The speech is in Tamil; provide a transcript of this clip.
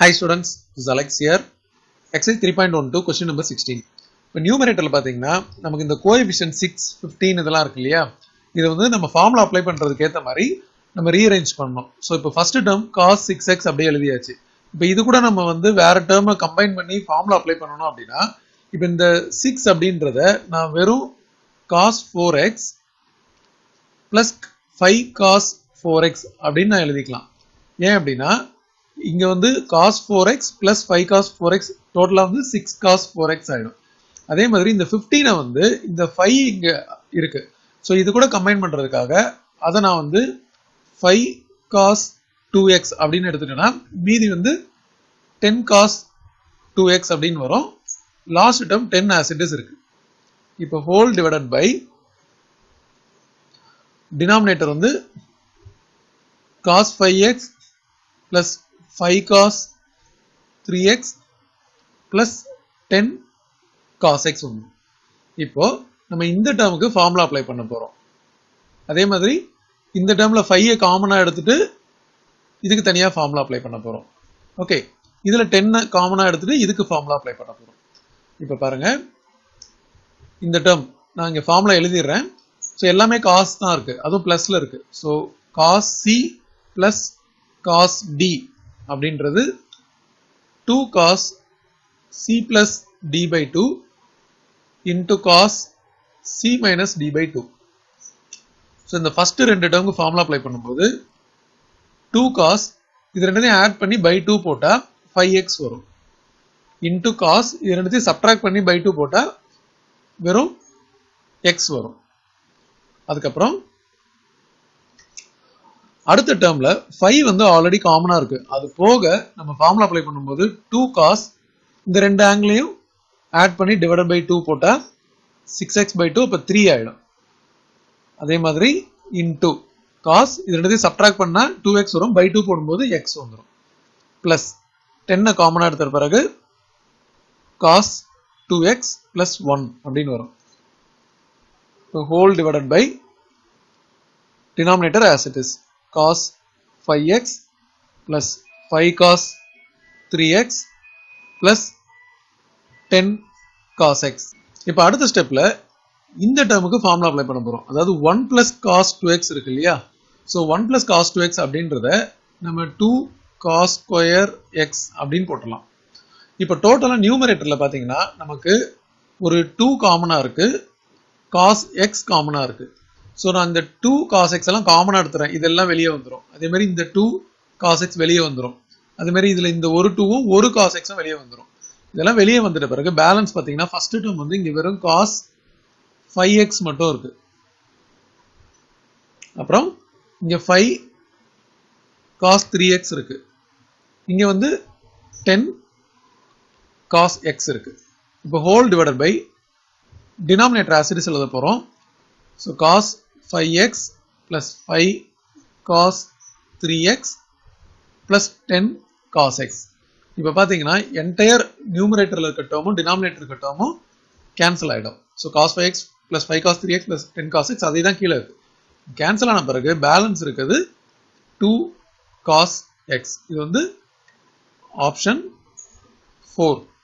Hi students, this is Alex here. Exercise 3.12 question number 16. இப்போ நியூமரேட்டரில் பார்த்தீங்கன்னா நமக்கு இந்த கோஎஃபிஷியன் சிக்ஸ் ஃபிஃப்டீன் இதெல்லாம் இருக்கு இல்லையா இதை வந்து நம்ம ஃபார்முலா அப்ளை பண்ணுறதுக்கு ஏற்ற மாதிரி நம்ம ரீஅரேஞ்ச் பண்ணணும் ஸோ இப்போ first term cos six x அப்படியே எழுதியாச்சு இப்போ இது கூட நம்ம வந்து வேற டேர்மை கம்பைன் பண்ணி ஃபார்முலா அப்ளை பண்ணணும் அப்படின்னா இப்போ இந்த சிக்ஸ் அப்படின்றத நான் வெறும் cos four x plus five cos four x அப்படின்னு நான் எழுதிக்கலாம் ஏன் அப்படின்னா இங்க வந்து cos four x plus five cos four x டோட்டலா வந்து சிக்ஸ் காஸ் ஃபோர் எக்ஸ் ஆயிடும் அதே மாதிரி இந்த ஃபிஃப்டீனை வந்து இந்த ஃபைவ் இங்க இருக்கு ஸோ இது கூட கம்பைன் பண்றதுக்காக அதை நான் வந்து ஃபைவ் காஸ் டூ எக்ஸ் அப்படின்னு எடுத்துட்டேன்னா மீதி வந்து டென் காஸ் டூ எக்ஸ் அப்படின்னு வரும் லாஸ்ட் டேர்ம் டென் ஆசிட்டஸ் இருக்கு இப்போ ஹோல் டிவைடட் பை டினாமினேட்டர் வந்து cos five x plus five cos three x plus ten cos x ஒன்று இப்போ நம்ம இந்த டேர்முக்கு ஃபார்முலா அப்ளை பண்ண போகிறோம் அதே மாதிரி இந்த டேர்மில் ஃபைவை காமனாக எடுத்துட்டு இதுக்கு தனியாக ஃபார்முலா அப்ளை பண்ண போகிறோம் ஓகே இதில் டென்னை காமனாக எடுத்துட்டு இதுக்கு ஃபார்முலா அப்ளை பண்ண போகிறோம் இப்போ பாருங்க இந்த டேர்ம் நான் இங்கே ஃபார்முலா எழுதிடுறேன் ஸோ எல்லாமே காஸ் தான் இருக்கு அதுவும் ப்ளஸ்ல இருக்கு so cos C plus cos D அப்படின்றது two cos C plus D by two into cos C minus D by two so இந்த ஃபர்ஸ்ட் ரெண்டு டேர்முக்கு ஃபார்முலா அப்ளை பண்ணும்போது டூ காஸ் இது ரெண்டுத்தையும் ஆட் பண்ணி பை டூ போட்டால் ஃபைவ் எக்ஸ் வரும் இன்டு காஸ் இது ரெண்டுத்தையும் சப்ட்ராக்ட் பண்ணி பை டூ போட்டால் வெறும் எக்ஸ் வரும் அதுக்கப்புறம் அடுத்த டேர்ம்ல ஃபைவ் வந்து ஆல்ரெடி காமனா இருக்கு அது போக நம்ம ஃபார்முலா அப்ளை பண்ணும்போது டூ காஸ் இந்த ரெண்டு ஆங்கிளையும் ஆட் பண்ணி டிவைட் பை டூ போட்டா சிக்ஸ் எக்ஸ் பை டூ இப்போ த்ரீ ஆயிடும் அதே மாதிரி இன் டூ காஸ் இது ரெண்டுத்தையும் சப்ட்ராக்ட் பண்ணா டூ எக்ஸ் வரும் பை டூ போடும்போது எக்ஸ் வந்துடும் பிளஸ் டென்னை காமனா எடுத்த பிறகு cos two x plus one அப்படின்னு வரும் whole divided by denominator as it is cos 5x plus 5 cos 3x plus 10 cos x இப்போ அடுத்த ஸ்டெப்ல இந்த டேர்முக்கு ஃபார்முலா அப்ளை பண்ண போறோம் அதாவது one plus cos two x இருக்கு இல்லையா so one plus cos two x அப்படின்றத நம்ம டூ காஸ் ஸ்கொயர் எக்ஸ் அப்படின்னு போட்டலாம் இப்போ டோட்டலாக நியூமரேட்டரில் பார்த்தீங்கன்னா நமக்கு ஒரு டூ காமனாக இருக்கு காஸ் எக்ஸ் காமனாக இருக்கு ஸோ நான் இந்த டூ காஸ் எக்ஸ் எல்லாம் காமனாக எடுத்துறேன் இதெல்லாம் வெளியே வந்துடும் அதே மாதிரி இந்த டூ காஸ் எக்ஸ் வெளியே வந்துடும் அதே மாதிரி இதில் இந்த ஒரு டூவும் ஒரு காஸ் எக்ஸும் வெளியே வந்துடும் இதெல்லாம் வெளியே வந்துட்ட பிறகு பேலன்ஸ் பார்த்தீங்கன்னா ஃபர்ஸ்ட் டேர்ம் வந்து இங்கே வெறும் காஸ் ஃபைவ் எக்ஸ் மட்டும் இருக்கு அப்புறம் இங்கே ஃபைவ் காஸ் த்ரீ எக்ஸ் இருக்கு இங்கே வந்து டென் காஸ் எக்ஸ் இருக்கு இப்போ whole divided by denominator as it is எழுத போகிறோம் so cos five x plus five cos three x plus ten cos x இப்போ பார்த்தீங்கன்னா என்டையர் நியூமரேட்டரில் இருக்க டேர்மும் டினாமினேட்டர் இருக்க டேர்மும் கேன்சல் ஆகிடும் so cos five x plus five cos three x plus ten cos x அதே தான் கீழே இருக்கு கேன்சல் ஆன பிறகு பேலன்ஸ் இருக்குது டூ காஸ் எக்ஸ் இது வந்து ஆப்ஷன் ஃபோர்